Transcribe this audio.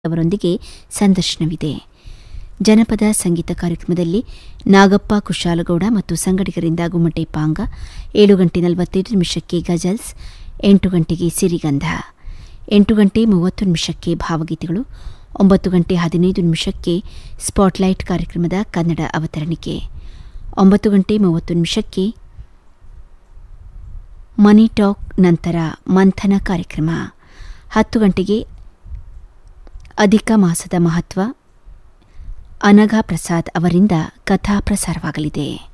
ಅವರೊಂದಿಗೆ ಸಂದರ್ಶನವಿದೆ ಜನಪದ ಸಂಗೀತ ಕಾರ್ಯಕ್ರಮದಲ್ಲಿ ನಾಗಪ್ಪ ಕುಶಾಲಗೌಡ ಮತ್ತು ಸಂಗಡಿಗರಿಂದ ಗುಮ್ಮಟೆ ಪಾಂಗ ಏಳು ಗಂಟೆ ನಲವತ್ತೈದು ನಿಮಿಷಕ್ಕೆ ಗಜಲ್ಸ್ ಎಂಟು ಗಂಟೆಗೆ ಸಿರಿಗಂಧ ಎಂಟು ಗಂಟೆ ಮೂವತ್ತು ನಿಮಿಷಕ್ಕೆ ಭಾವಗೀತೆಗಳು ಒಂಬತ್ತು ಗಂಟೆ ಹದಿನೈದು ನಿಮಿಷಕ್ಕೆ ಸ್ಪಾಟ್ಲೈಟ್ ಕಾರ್ಯಕ್ರಮದ ಕನ್ನಡ ಅವತರಣಿಕೆ ಒಂಬತ್ತು ಗಂಟೆ ಮೂವತ್ತು ನಿಮಿಷಕ್ಕೆ ಮನಿ ಟಾಕ್ ನಂತರ ಮಂಥನ ಕಾರ್ಯಕ್ರಮ ಹತ್ತು ಗಂಟೆಗೆ ಅಧಿಕ ಮಾಸದ ಮಹತ್ವ ಅನಘಾ ಪ್ರಸಾದ್ ಅವರಿಂದ ಕಥಾ ಪ್ರಸಾರವಾಗಲಿದೆ